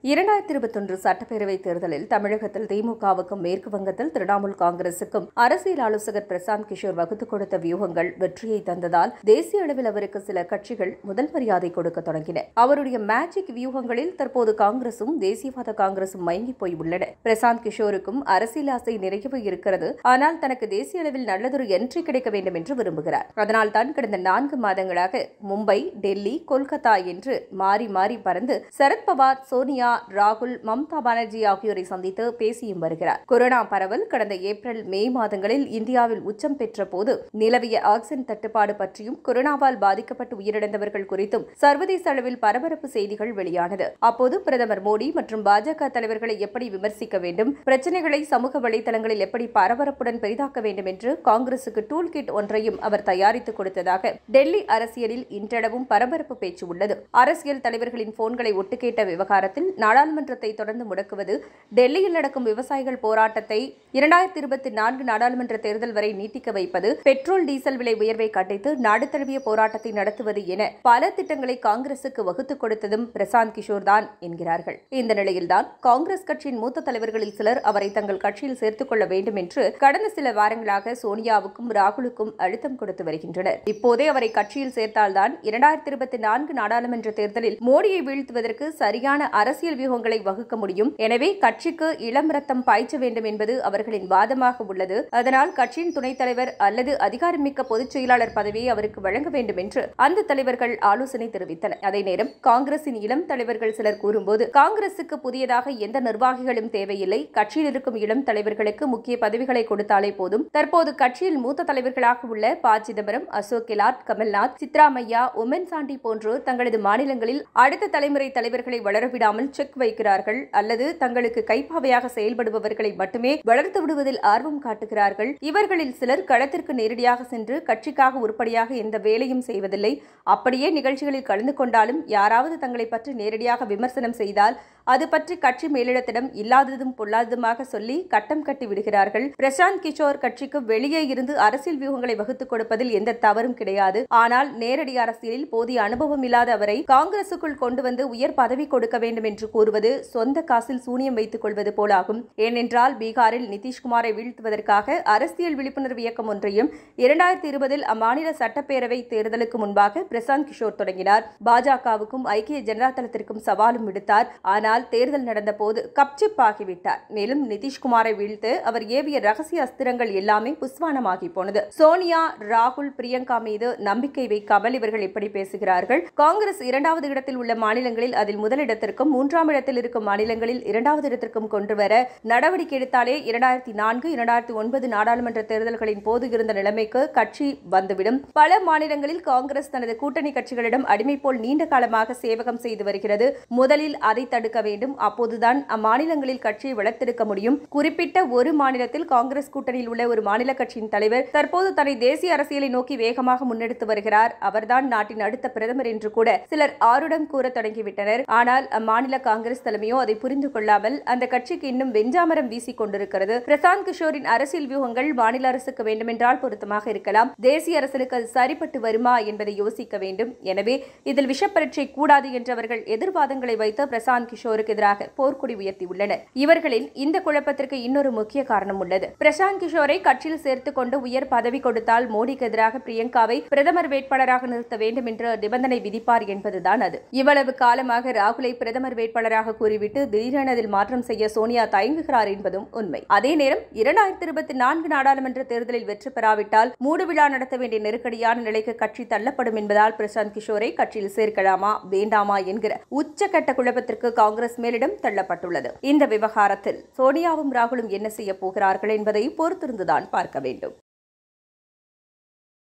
இரண்டாயிரத்தி இருபத்தொன்று சட்டப்பேரவைத் தேர்தலில் தமிழகத்தில் திமுகவுக்கும் மேற்கு வங்கத்தில் திரிணாமுல் காங்கிரசுக்கும் அரசியல் ஆலோசகர் பிரசாந்த் கிஷோர் வகுத்துக் கொடுத்த வியூகங்கள் வெற்றியை தந்ததால் தேசிய அளவில் அவருக்கு சில கட்சிகள் முதல் மரியாதை கொடுக்க தொடங்கின அவருடைய மேஜிக் வியூகங்களில் தற்போது காங்கிரசும் தேசியவாத காங்கிரசும் மயங்கி போய் உள்ளன பிரசாந்த் கிஷோருக்கும் அரசியல் ஆசை நிறையவே இருக்கிறது ஆனால் தனக்கு தேசிய அளவில் நல்லதொரு என்ட்ரி கிடைக்க வேண்டும் என்று விரும்புகிறார் அதனால் தான் கடந்த நான்கு மாதங்களாக மும்பை டெல்லி கொல்கத்தா என்று மாறி மாறி பறந்து சரத்பவார் சோனியா ராகுல் மம்தா பானர்ஜி ஆகியோரை சந்தித்து பேசியும் வருகிறார் கொரோனா பரவல் கடந்த ஏப்ரல் மே மாதங்களில் இந்தியாவில் உச்சம் பெற்ற போது நிலவிய ஆக்சிஜன் தட்டுப்பாடு பற்றியும் கொரோனாவால் பாதிக்கப்பட்டு உயிரிழந்தவர்கள் குறித்தும் சர்வதேச அளவில் பரபரப்பு செய்திகள் வெளியானது அப்போது பிரதமர் மோடி மற்றும் பாஜக தலைவர்களை எப்படி விமர்சிக்க வேண்டும் பிரச்சனைகளை சமூக வலைதளங்களில் எப்படி பரபரப்புடன் பெரிதாக்க வேண்டும் என்று காங்கிரசுக்கு டூல் கிட் ஒன்றையும் அவர் தயாரித்துக் கொடுத்ததாக டெல்லி அரசியலில் இன்றளவும் பரபரப்பு பேச்சு உள்ளது அரசியல் தலைவர்களின் போன்களை ஒட்டுக்கேட்ட விவகாரத்தில் நாடாளுமன்றத்தை தொடர்ந்து முடக்குவது டெல்லியில் நடக்கும் விவசாயிகள் போராட்டத்தை இரண்டாயிரத்தி இருபத்தி நான்கு நாடாளுமன்ற தேர்தல் வரை நீட்டிக்க வைப்பது பெட்ரோல் டீசல் விலை உயர்வை கண்டித்து நாடு தழுவிய போராட்டத்தை நடத்துவது என பல திட்டங்களை காங்கிரசுக்கு வகுத்துக் கொடுத்ததும் பிரசாந்த் கிஷோர் தான் என்கிறார்கள் இந்த நிலையில்தான் காங்கிரஸ் கட்சியின் மூத்த தலைவர்களில் சிலர் அவரை தங்கள் கட்சியில் சேர்த்துக் கொள்ள வேண்டும் என்று கடந்த சில வாரங்களாக சோனியாவுக்கும் ராகுலுக்கும் அழுத்தம் கொடுத்து வருகின்றனர் இப்போதே அவரை கட்சியில் சேர்த்தால்தான் இரண்டாயிரத்தி இருபத்தி நான்கு நாடாளுமன்ற தேர்தலில் மோடியை வீழ்த்துவதற்கு சரியான அரசியல் வியூகங்களை வகுக்க முடியும் எனவே கட்சிக்கு இளம் ரத்தம் பாய்ச்ச வேண்டும் என்பது அவர்களின் வாதமாக உள்ளது அதனால் கட்சியின் துணைத் தலைவர் அல்லது அதிகாரமிக்க பொதுச் செயலாளர் பதவியை அவருக்கு வழங்க வேண்டும் என்று அந்த தலைவர்கள் ஆலோசனை தெரிவித்தனர் அதே நேரம் காங்கிரசின் இளம் தலைவர்கள் சிலர் கூறும்போது காங்கிரசுக்கு புதியதாக எந்த நிர்வாகிகளும் தேவையில்லை கட்சியில் இருக்கும் இளம் தலைவர்களுக்கு முக்கிய பதவிகளை கொடுத்தாலே போதும் தற்போது கட்சியில் மூத்த தலைவர்களாக உள்ள ப சிதம்பரம் அசோக் கெலாட் கமல்நாத் சித்ராமையா உமன் சாண்டி போன்றோர் தங்களது மாநிலங்களில் அடுத்த தலைமுறை தலைவர்களை வளரவிடாமல் செக் வைக்கிறார்கள் அல்லது தங்களுக்கு கைப்பாவையாக செயல்படுபவர்களை மட்டுமே வளர்த்து விடுவதில் ஆர்வம் காட்டுகிறார்கள் இவர்களில் சிலர் களத்திற்கு நேரடியாக சென்று கட்சிக்காக உருப்படியாக எந்த வேலையும் செய்வதில்லை அப்படியே நிகழ்ச்சிகளில் கலந்து கொண்டாலும் யாராவது தங்களை பற்றி நேரடியாக விமர்சனம் செய்தால் அது பற்றி கட்சி மேலிடத்திடம் இல்லாததும் பொல்லாததுமாக சொல்லி கட்டம் கட்டி விடுகிறார்கள் பிரசாந்த் கிஷோர் கட்சிக்கு வெளியே இருந்து அரசியல் வியூகங்களை வகுத்துக் கொடுப்பதில் எந்த தவறும் கிடையாது ஆனால் நேரடி அரசியலில் போதிய அனுபவம் இல்லாத அவரை காங்கிரசுக்குள் கொண்டு வந்து உயர் பதவி கொடுக்க வேண்டும் என்று கூறுவது சொந்த காசில் சூனியம் வைத்துக் கொள்வது போலாகும் ஏனென்றால் பீகாரில் நிதிஷ்குமாரை வீழ்த்துவதற்காக அரசியல் விழிப்புணர்வு இயக்கம் ஒன்றையும் இரண்டாயிரத்தி இருபதில் அம்மாநில சட்டப்பேரவை தேர்தலுக்கு முன்பாக பிரசாந்த் கிஷோர் தொடங்கினார் பாஜகவுக்கும் ஐக்கிய ஜனதா தளத்திற்கும் சவாலும் விடுத்தார் ஆனால் தேர்தல் நடந்தபோது கப்சிப் ஆகிவிட்டார் மேலும் நிதிஷ்குமாரை வீழ்த்து அவர் ஏவிய ரகசிய அஸ்திரங்கள் எல்லாமே புஸ்வானமாகி போனது சோனியா ராகுல் பிரியங்கா மீது நம்பிக்கை வைக்காமல் இவர்கள் இப்படி பேசுகிறார்கள் காங்கிரஸ் இரண்டாவது இடத்தில் உள்ள மாநிலங்களில் அதில் முதலிடத்திற்கும் மூன்றாம் இடத்தில் இருக்கும் மாநிலங்களில் இரண்டாவது இடத்திற்கும் கொண்டு வர நடவடிக்கை எடுத்தாலே இரண்டாயிரத்தி நான்கு இரண்டாயிரத்தி ஒன்பது நாடாளுமன்ற தேர்தல்களின் போது இருந்த நிலைமைக்கு கட்சி வந்துவிடும் பல மாநிலங்களில் காங்கிரஸ் தனது கூட்டணி கட்சிகளிடம் அடிமை போல் நீண்ட காலமாக சேவகம் செய்து வருகிறது முதலில் அதை தடுக்க வேண்டும் அப்போதுதான் அம்மாநிலங்களில் கட்சியை வளர்த்தெடுக்க முடியும் குறிப்பிட்ட ஒரு மாநிலத்தில் காங்கிரஸ் கூட்டணியில் உள்ள ஒரு மாநில கட்சியின் தலைவர் தற்போது தன்னை தேசிய அரசியலை நோக்கி வேகமாக முன்னெடுத்து வருகிறார் அவர்தான் நாட்டின் அடுத்த பிரதமர் என்று கூட சிலர் ஆருடம் கூற தொடங்கிவிட்டனர் ஆனால் அம்மாநில காங்கிரஸ் தலைமையோ அதை புரிந்து கொள்ளாமல் அந்த கட்சிக்கு இன்னும் வெஞ்சாமரம் வீசிக் கொண்டிருக்கிறது பிரசாந்த் கிஷோரின் அரசியல் வியூகங்கள் மாநில அரசுக்கு வேண்டுமென்றால் பொருத்தமாக இருக்கலாம் தேசிய அரசுக்கு அது சரிப்பட்டு வருமா என்பதை யோசிக்க வேண்டும் எனவே இதில் விஷப்பரீட்சை கூடாது என்றவர்கள் எதிர்வாதங்களை வைத்து பிரசாந்த் கிஷோருக்கு எதிராக போர்க்கொடி உயர்த்தியுள்ளனர் இவர்களின் இந்த குழப்பத்திற்கு இன்னொரு முக்கிய காரணம் உள்ளது பிரசாந்த் கிஷோரை கட்சியில் சேர்த்துக் கொண்டு உயர் பதவி கொடுத்தால் மோடிக்கு எதிராக பிரியங்காவை பிரதமர் வேட்பாளராக நிறுத்த வேண்டும் என்று நிபந்தனை விதிப்பார் என்பதுதான் அது இவ்வளவு காலமாக ராகுலை பிரதமர் வேட்பாளராக கூறிவிட்டு திடீரென அதில் மாற்றம் செய்ய சோனியா தயங்குகிறார் என்பதும் உண்மை அதே நேரம் இரண்டாயிரத்தி இருபத்தி நான்கு நாடாளுமன்ற தேர்தலில் வெற்றி பெறாவிட்டால் மூடு விழா நடத்த வேண்டிய நெருக்கடியான நிலைக்கு கட்சி தள்ளப்படும் என்பதால் பிரசாந்த் கிஷோரை கட்சியில் சேர்க்கலாமா வேண்டாமா என்கிற உச்சக்கட்ட குழப்பத்திற்கு காங்கிரஸ் மேலிடம் தள்ளப்பட்டுள்ளது இந்த விவகாரத்தில் சோனியாவும் ராகுலும் என்ன செய்ய போகிறார்கள் என்பதை பொறுத்திருந்துதான் பார்க்க வேண்டும்